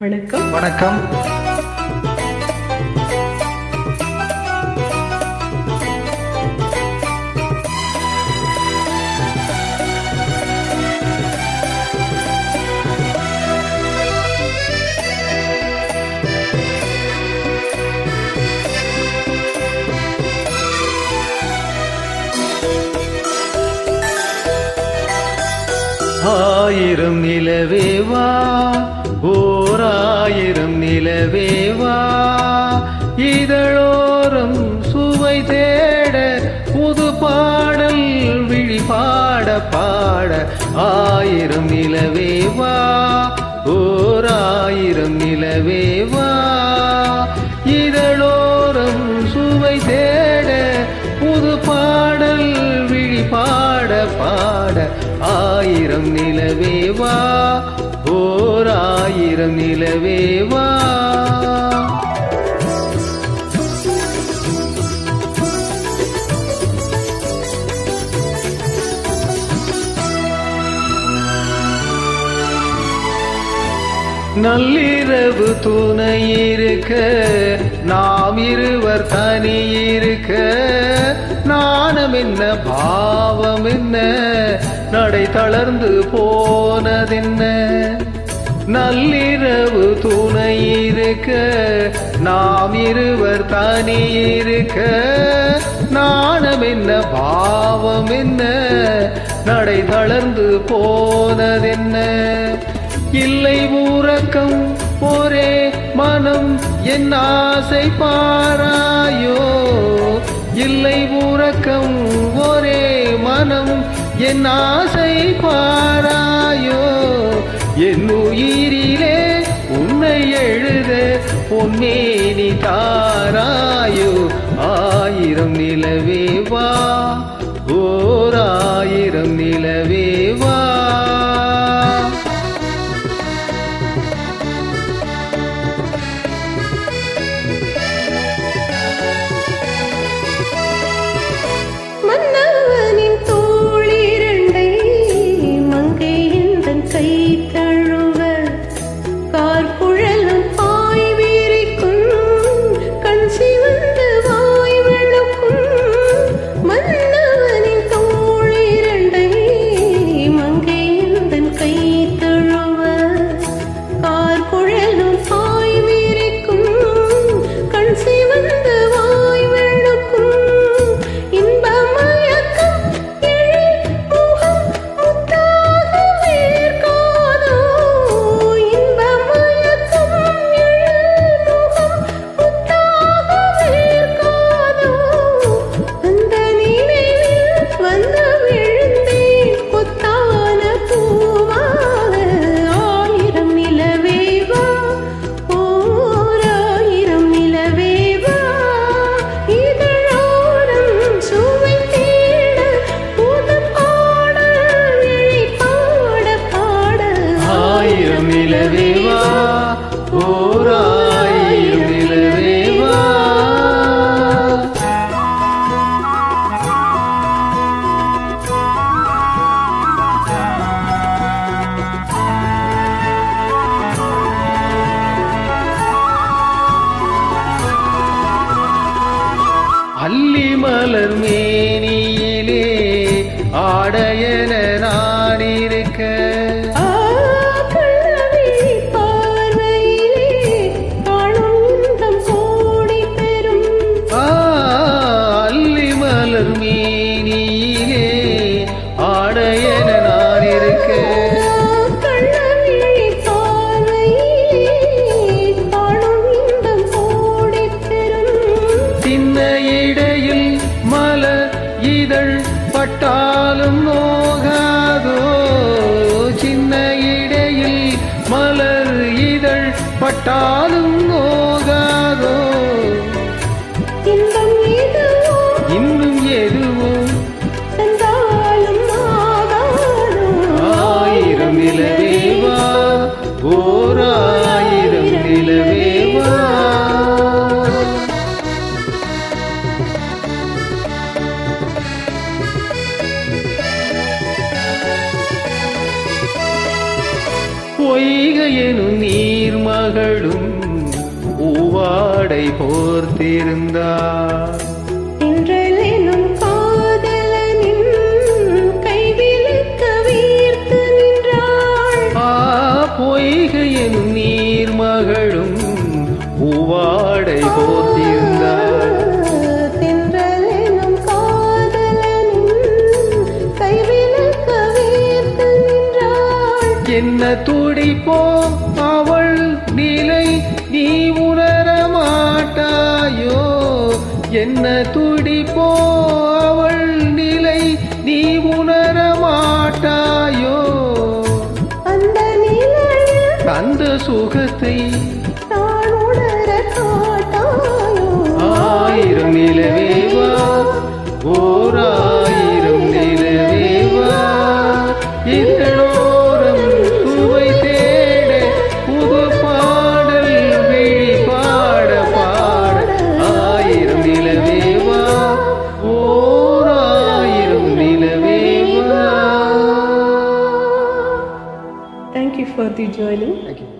வணக்கம் வணக்கம் ஆயிரம் நிலவேவா ஓர் ஆயிரம் நிலவேவா இதழோரம் சுவை தேட புது பாடல் விழி பாட பாட ஆயிரம் நிலவேவா ஓர் ஆயிரம் நிலவேவா இதழோரம் சுவை தேட புது பாடல் விழி பாட பாட ஆயிரம் நிலவேவா ஓர் ஆயிரம் நிலவேவா நள்ளிரவு துணை இருக்க நாம் இருவர் தனி இருக்க நாணம் என்ன பாவம் என்ன நடை தளர்ந்து போனதென்ன நள்ளிரவு துணை இருக்க நாம் இருவர் தனி இருக்க நாணம் என்ன பாவம் என்ன நடை தளர்ந்து போனதென்ன இல்லை ஊரக்கம் ஒரே மனம் என் ஆசை பாராயோ இல்லை ஊரக்கம் ஒரே மனம் என் ஆசை பாராயோ என் உயிரிலே உன்னை எழுத பொன்னேனி தாராயோ ஆயிரம் நிலவேவா ஓர் ஆயிரம் நிலவேவா மன்னவனின் தோளிரண்டை மங்கை எந்தன் கை தழுவ கார்குழலும் பாய் விரிக்கும் கண் சிவந்து வாய் விழுக்கும் மன்னவனின் தோளிரண்டை மங்கை எந்தன் கை தழுவ கார்குழலும் பாய் விரிக்கும் கண் சிவந்து வாய் விழுக்கும் இன்பமயக்கம் எழில் முகம் முத்தாக வேர்க்காதோ இன்பமயக்கம் எழில் முகம் முத்தாக வேர்க்காதோ அந்த நினைவில் வந்து விழுந்தேன் கொத்தான பூவாக ஆயிரம் நிலவேவா ஓர் ஆயிரம் நிலவேவா இதழோரம் சுவை தேட புது பாடல் விழி பாட பாட ஆயிரம் நிலவேவா ஓர் ஆயிரம் நிலவேவா அல்லி மலர் மேனியிலே ஆடையன நான் இருக்க ஆ கள்ளவிழி பார்வையிலே காணும் இன்பம் கோடி பெறும் ஆ, அல்லி மலர் மேனியிலே ஆடையன நான் இருக்க கள்ளவிழி பார்வையிலே காணும் இன்பம் கோடி பெறும் சின்ன இடையில் மலர் இதழ் பட்டாலும் நோகாதோ சின்ன இடையில் மலர் இதழ் பட்டாலும் நோகாதோ இன்பம் எதுவோ இன்னும் எதுவும் தந்தாலும் ஆகாதோ ஆயிரம் நிலவேவா ஓர் ஆயிரம் நிலவேவா பொய்கை பொய்கையெனும் நீர் மகளும் பூவாடை போர்த்திருந்தார் இன்றெனும் காதலனின் கைவிலக்க வீர்த்து நின்றாள் ஆ பொய்கையெனும் நீர் மகளும் பூவாடை போர்த்திருந்தார் தென்றலெனும் காதலனின் கைவிலக்க வீர்த்து நின்றாள் என்ன துடிப்போ அவள் நிலை நீ உணர மாட்டாயோ என்ன துடிப்போ அவள் நிலை நீ உணர மாட்டாயோ அந்த நிலையில் அந்த சுகத்தை நான் உணர காட்டாயோ ஆயிரம் நிலவேவா ஓர் ஆயிரம் நிலவேவா இதழோரம் சுவை தேட புது பாடல் விழி பாட பாட ஆயிரம் நிலவேவா ஓர் ஆயிரம் நிலவேவா Thank you for the joining. Thank you.